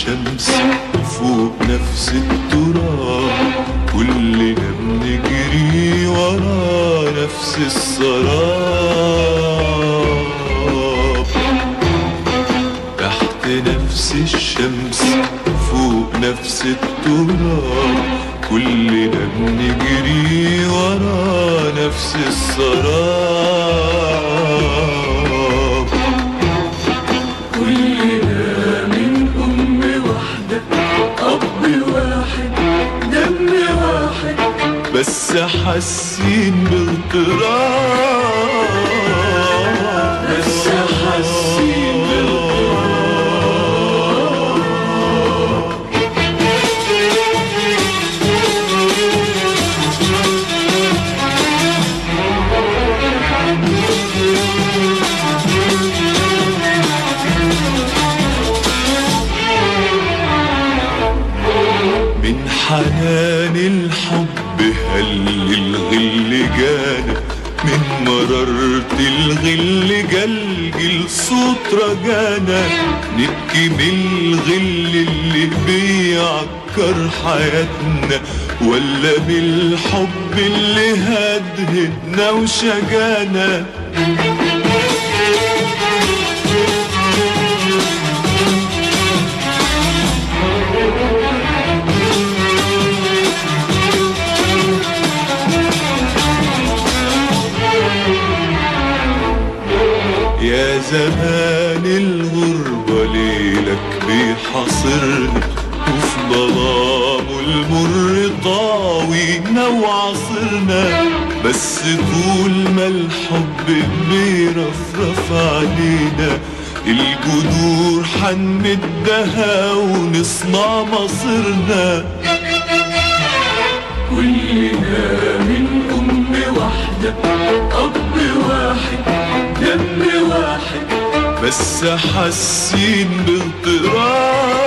الشمس فوق نفس التراب كلنا بنجري ورا نفس السراب تحت نفس الشمس فوق نفس التراب كلنا بنجري ورا نفس السراب كلنا من أم واحدة أب واحد دم واحد بس حاسين باغتراب بس حاسين من حنان الحب هل الغل جانا من مرارة الغل جلجل صوت رجانا نبكي من الغل اللي بيعكر حياتنا ولا بالحب اللي هدهدنا وشجانا يا زمان الغربة ليلك بيحاصرنا وفي ظلامه المر طاوينا وعصرنا بس طول ما الحب بيرفرف علينا الجذور حنمدها ونصنع مصيرنا كلنا من أم واحدة أب واحد دم واحد بس حاسين باغتراب